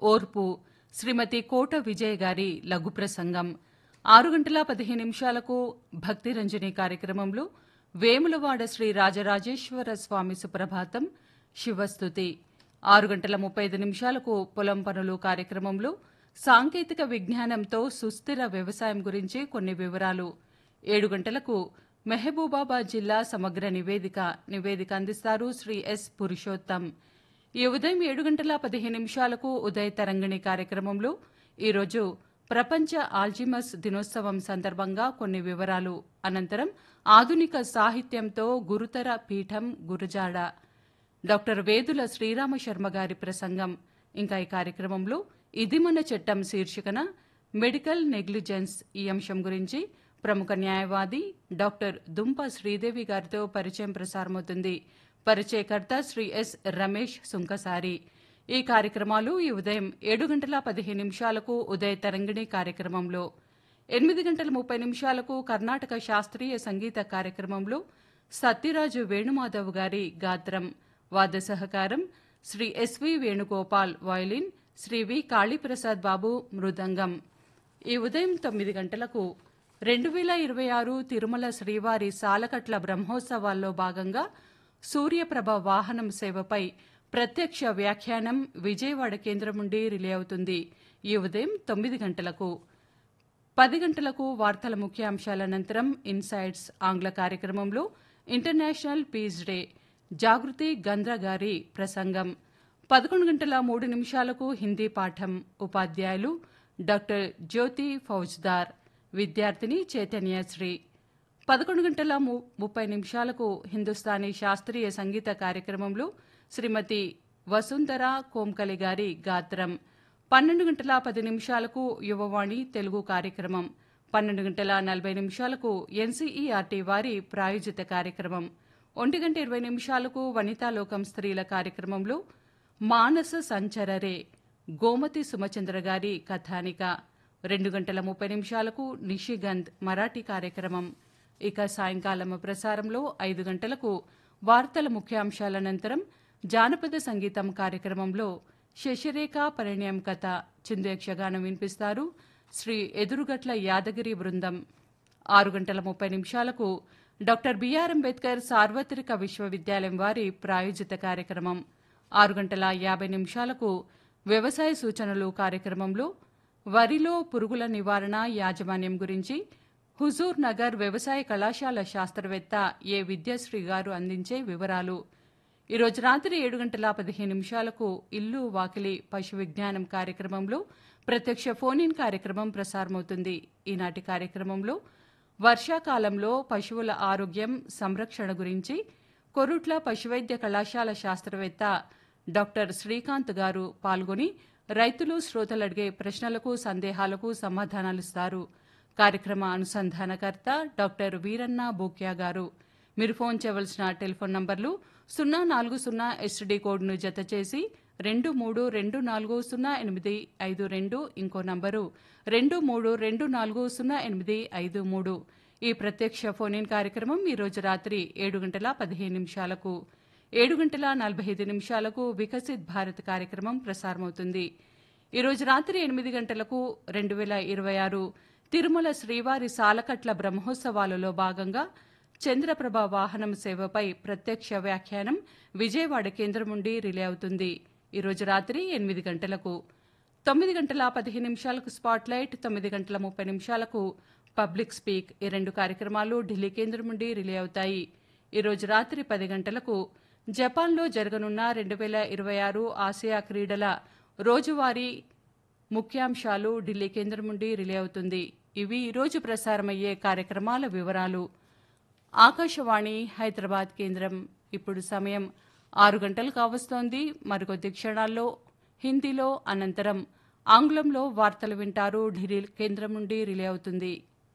ఓర్పు శ్రీమతి కోట విజయ్ గారి లఘు ప్రసంగం ఆరు గంటల పదిహేను నిమిషాలకు భక్తి రంజని కార్యక్రమంలో వేములవాడ శ్రీ రాజరాజేశ్వర స్వామి సుప్రభాతం శివస్తుతి ఆరు గంటల ముప్పై ఐదు నిమిషాలకు పొలం పనులు కార్యక్రమంలో సాంకేతిక విజ్ఞానంతో సుస్థిర వ్యవసాయం గురించి కొన్ని వివరాలు ఏడు గంటలకు మెహబూబాబాద్ జిల్లా సమగ్ర నివేదిక నివేదిక అందిస్తారు శ్రీ ఎస్ పురుషోత్తం ఈ ఉదయం ఏడు గంటల పదిహేను నిమిషాలకు ఉదయ తరంగిణి కార్యక్రమంలో ఈరోజు ప్రపంచ ఆల్జిమస్ దినోత్సవం సందర్భంగా కొన్ని వివరాలు అనంతరం ఆధునిక సాహిత్యంతో గురుతర పీఠం గురుజాడ డాక్టర్ వేదుల శ్రీరామ శర్మ గారి ప్రసంగం ఇంకా ఈ కార్యక్రమంలో ఇది మన చట్టం శీర్షికన మెడికల్ నెగ్లిజెన్స్ ఈ అంశం గురించి ప్రముఖ న్యాయవాది డాక్టర్ దుంప శ్రీదేవి గారితో పరిచయం ప్రసారమవుతుంది పరిచయకర్త శ్రీ ఎస్ రమేష్ సుంకసారి ఈ కార్యక్రమాలు ఈ ఉదయం ఏడు గంటల పదిహేను నిమిషాలకు ఉదయ తరంగిణి కార్యక్రమంలో ఎనిమిది గంటల ముప్పై నిమిషాలకు కర్ణాటక శాస్త్రీయ సంగీత కార్యక్రమంలో సత్యరాజు వేణుమాధవ్ గారి గాత్రం వాద్య సహకారం Shri S V Venugopal violin Shri V Kaliprasad Babu మృదంగం ఈ ఉదయం తొమ్మిది గంటలకు రెండు వేల ఇరవై ఆరు తిరుమల శ్రీవారి సాలకట్ల బ్రహ్మోత్సవాల్లో భాగంగా సూర్యప్రభ వాహనం సేవపై ప్రత్యక్ష వ్యాఖ్యానం విజయవాడ కేంద్రం నుండి రిలే అవుతుంది ఈ ఉదయం తొమ్మిది గంటలకు పది గంటలకు వార్తల ముఖ్యాంశాల అనంతరం ఇన్సైట్స్ ఆంగ్ల కార్యక్రమంలో ఇంటర్నేషనల్ పీస్ డే జాగృతి గంధ్ర గారి ప్రసంగం పదకొండు గంటల మూడు నిమిషాలకు హిందీ పాఠం ఉపాధ్యాయులు డాక్టర్ జ్యోతి ఫౌజ్దార్ విద్యార్థిని చైతన్యశ్రీ పదకొండు గంటల ము- ముప్పై నిమిషాలకు హిందుస్థానీ శాస్త్రీయ సంగీత కార్యక్రమంలో శ్రీమతి వసుంధర కోంకలి గారి గాత్రం పన్నెండు గంటల పది నిమిషాలకు యువవాణి తెలుగు కార్యక్రమం పన్నెండు గంటల నలభై నిమిషాలకు ఎన్సీఈఆర్టీ వారి ప్రాయోజిత కార్యక్రమం ఒంటి గంట ఇరవై నిమిషాలకు వనితాలోకం స్త్రీల కార్యక్రమంలో మానస సంచరరే గోమతి సుమచంద్ర గారి కథానిక రెండు గంటల ముప్పై నిమిషాలకు నిషిగంధ్ మరాఠీ కార్యక్రమం ఇక సాయంకాలం ప్రసారంలో ఐదు గంటలకు వార్తల ముఖ్యాంశాల అనంతరం జానపద సంగీతం కార్యక్రమంలో శశిరేఖ పరిణయం కథ చిందు యక్షగానం వినిపిస్తారు శ్రీ ఎదురుగట్ల యాదగిరి బృందం ఆరు గంటల ముప్పై నిమిషాలకు డాక్టర్ బిఆర్ అంబేద్కర్ సార్వత్రిక విశ్వవిద్యాలయం వారి ప్రాయోజిత కార్యక్రమం ఆరు గంటల యాభై నిమిషాలకు వ్యవసాయ సూచనలు కార్యక్రమంలో వరిలో పురుగుల నివారణ యాజమాన్యం గురించి హుజూర్ నగర్ వ్యవసాయ కళాశాల శాస్త్రవేత్త ఏ విద్యాశ్రీ గారు అందించే వివరాలు ఈరోజు రాత్రి ఏడు గంటల పదిహేను నిమిషాలకు ఇల్లు వాకిలి పశు విజ్ఞానం కార్యక్రమంలో ప్రత్యక్ష ఫోన్ ఇన్ కార్యక్రమం ప్రసారమవుతుంది ఈనాటి కార్యక్రమంలో వర్షాకాలంలో పశువుల ఆరోగ్యం సంరక్షణ గురించి కొరుట్ల పశువైద్య కళాశాల శాస్త్రవేత్త డాక్టర్ శ్రీకాంత్ గారు పాల్గొని రైతులు శ్రోతలు అడిగే ప్రశ్నలకు సందేహాలకు సమాధానాలిస్తారు కార్యక్రమ అనుసంధానకర్త డాక్టర్ వీరన్న బూక్యా గారు మీరు ఫోన్ చేయవలసిన టెలిఫోన్ నంబర్లు సున్నా నాలుగు సున్నా ఎస్టీడీ కోడ్ను జత చేసి రెండు మూడు రెండు నాలుగు సున్నా ఎనిమిది ఐదు రెండు ఇంకో నంబరు రెండు మూడు రెండు నాలుగు సున్నా ఎనిమిది ఐదు మూడు ఈ ప్రత్యక్ష ఫోన్ ఇన్ కార్యక్రమం ఈ రోజు రాత్రి ఏడు గంటల పదిహేను నిమిషాలకు ఏడు గంటల నలభై ఐదు నిమిషాలకు వికసిత్ భారత్ కార్యక్రమం ప్రసారమవుతుంది ఈ రోజు రాత్రి ఎనిమిది గంటలకు రెండు వేల ఇరవై ఆరు తిరుమల శ్రీవారి సాలకట్ల బ్రహ్మోత్సవాలలో భాగంగా చంద్రప్రభ వాహనం సేవపై ప్రత్యక్ష వ్యాఖ్యానం విజయవాడ కేంద్రం నుండి రిలే అవుతుంది ఈ రోజు రాత్రి ఎనిమిది గంటలకు తొమ్మిది గంటల పదిహేను నిమిషాలకు స్పాట్లైట్ తొమ్మిది గంటల ముప్పై నిమిషాలకు పబ్లిక్ స్పీక్ ఈ రెండు కార్యక్రమాలు ఢిల్లీ కేంద్రం నుండి రిలే అవుతాయి ఈ రోజు రాత్రి పది గంటలకు జపాన్లో జరగనున్న రెండు వేల ఇరవై ఆరు ఆసియా క్రీడల రోజువారీ ముఖ్యాంశాలు ఢిల్లీ కేంద్రం నుండి రిలే అవుతుంది ఇవి ఈరోజు ప్రసారమయ్యే కార్యక్రమాల వివరాలు ఆకాశవాణి హైదరాబాద్ కేంద్రం ఇప్పుడు సమయం ఆరు గంటలు కావస్తోంది మరికొద్ది క్షణాల్లో హిందీలో అనంతరం ఆంగ్లంలో వార్తలు వింటారు ఢిల్లీ కేంద్రం నుండి రిలే అవుతుంది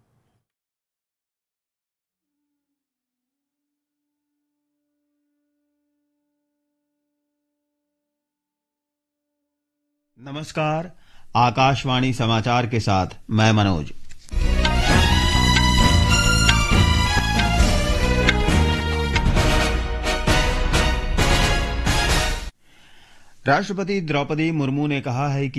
नमस्कार आकाशवाणी समाचार के साथ मैं मनोज राष्ट्रपति द्रौपदी मुर्मू ने कहा है कि